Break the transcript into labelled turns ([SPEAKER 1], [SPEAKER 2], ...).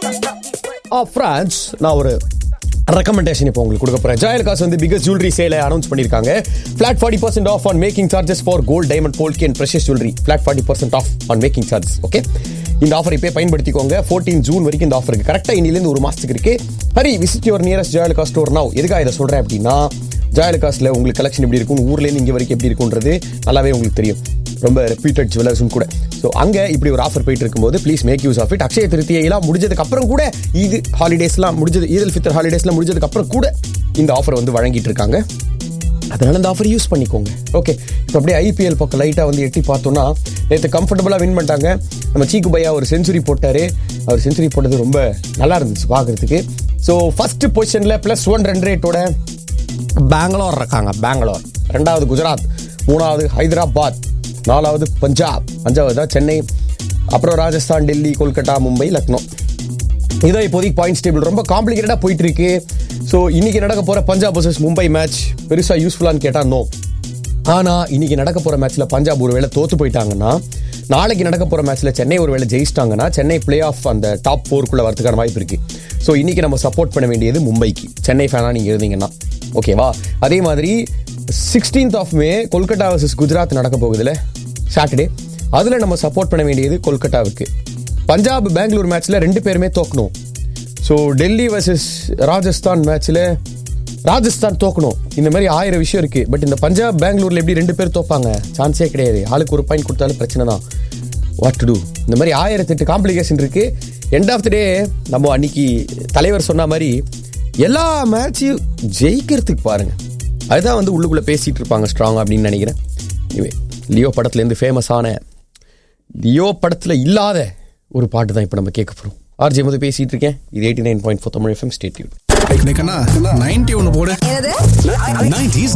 [SPEAKER 1] of France நான் ஒரு recommendation இப்போ உங்களுக்கு கொடுக்க போறேன் ஜாயல் காசு வந்து பிகஸ்ட் ஜுவல்லரி சேல அனௌன்ஸ் பண்ணிருக்காங்க flat forty percent off on making charges for gold diamond polki and precious jewellery flat forty percent off on making charges okay இந்த offer இப்போ பயன்படுத்திக்கோங்க ஃபோர்டீன் ஜூன் வரைக்கும் இந்த ஆஃபர் இருக்கு கரெக்டாக இன்னிலேருந்து ஒரு மாசத்துக்கு இருக்கு hurry visit your nearest Joyalukkas store now எதுக்காக இதை சொல்றேன் அப்படின்னா ஜாயல் காஸ்ட்ல உங்களுக்கு கலெக்ஷன் எப்படி இருக்கும் ஊர்லேருந்து இங்கே வரைக்கும் எப்படி இருக்குன்றது நல்லாவே உங்களுக்கு தெரியும் ரொம்ப ரெப்யூட்டட் ஜுவல்லர்ஸும் கூட ஸோ அங்கே இப்படி ஒரு ஆஃபர் போயிட்டு இருக்கும்போது please make use of it Akshaya திருத்தியெல்லாம் முடிஞ்சதுக்கு அப்புறம் கூட இது ஹாலிடேஸ்லாம் முடிஞ்சது ஈதல் ஃபித்தர் ஹாலிடேஸ்லாம் முடிஞ்சதுக்கு அப்புறம் கூட இந்த ஆஃபர் வந்து வழங்கிட்டு இருக்காங்க அதனால இந்த ஆஃபர் யூஸ் பண்ணிக்கோங்க ஓகே இப்போ அப்படியே ஐபிஎல் பக்கம் லைட்டாக வந்து எட்டி பார்த்தோம்னா நேற்று கம்ஃபர்டபுளாக வின் பண்ணிட்டாங்க நம்ம சீக்கு பையா ஒரு செஞ்சுரி போட்டார் அவர் செஞ்சுரி போட்டது ரொம்ப நல்லா இருந்துச்சு பார்க்குறதுக்கு ஸோ ஃபர்ஸ்ட் பொசிஷனில் ப்ளஸ் ஒன் ரன் ரேட்டோட பெங்களூர் இருக்காங்க பெங்களூர் ரெண்டாவது குஜராத் மூணாவது ஹைதராபாத் நாலாவது பஞ்சாப் அஞ்சாவது தான் சென்னை அப்புறம் ராஜஸ்தான் டெல்லி கொல்கட்டா மும்பை லக்னோ இதான் இப்போதைக்கு பாயிண்ட்ஸ் டேபிள் ரொம்ப காம்ப்ளிகேட்டடாக போயிட்டு இருக்கு ஸோ இன்னைக்கு நடக்க போற பஞ்சாப் வர்சஸ் மும்பை மேட்ச் பெருசா யூஸ்ஃபுல்லான்னு கேட்டா நோ ஆனா இன்னைக்கு நடக்க போற மேட்ச்ல பஞ்சாப் ஒரு வேளை தோத்து போயிட்டாங்கன்னா நாளைக்கு நடக்க போற மேட்ச்ல சென்னை ஒரு வேளை ஜெயிச்சிட்டாங்கன்னா சென்னை பிளே ஆஃப் அந்த டாப் ஃபோருக்குள்ள வரதுக்கான வாய்ப்பு இருக்கு ஸோ இன்னைக்கு நம்ம சப்போர்ட் பண்ண வேண்டியது மும்பைக்கு சென்னை ஃபேனா நீங்க இருந்தீங்கன்னா ஓகேவா அதே மாதிரி sixteenth of May Kolkata versus Gujarat நடக்க போகுதுல சாட்டர்டே அதுல நம்ம சப்போர்ட் பண்ண வேண்டியது கொல்கட்டாவுக்கு பஞ்சாப் பெங்களூர் மேட்ச்ல ரெண்டு பேருமே தோக்கணும் ஸோ டெல்லி வர்சஸ் ராஜஸ்தான் மேட்ச்ல ராஜஸ்தான் தோக்கணும் இந்த மாதிரி ஆயிரம் விஷயம் இருக்கு பட் இந்த பஞ்சாப் பெங்களூர்ல எப்படி ரெண்டு பேர் தோப்பாங்க சான்ஸே கிடையாது ஆளுக்கு ஒரு பாயிண்ட் கொடுத்தாலும் பிரச்சனை தான் வாட் டு டூ இந்த மாதிரி ஆயிரத்தெட்டு காம்ப்ளிகேஷன் இருக்கு எண்ட் ஆஃப் த டே நம்ம அன்னைக்கு தலைவர் சொன்ன மாதிரி எல்லா மேட்சையும் ஜெயிக்கிறதுக்கு பாருங்க அதுதான் வந்து உள்ளுக்குள்ள பேசிட்டு இருப்பாங்க ஸ்ட்ராங் அப்படின்னு நினைக்கிறேன் Anyway, லியோ படத்துல இருந்து ஃபேமஸான லியோ படத்துல இல்லாத ஒரு பாட்டு தான் இப்போ நம்ம கேட்க போறோம் ஆர்ஜி வந்து பேசிட்டு இருக்கேன் இது eighty nine point four Tamil FM ஸ்டேட்யூட்
[SPEAKER 2] நைன்டி ஒன்று போடு
[SPEAKER 3] என்னது
[SPEAKER 4] 90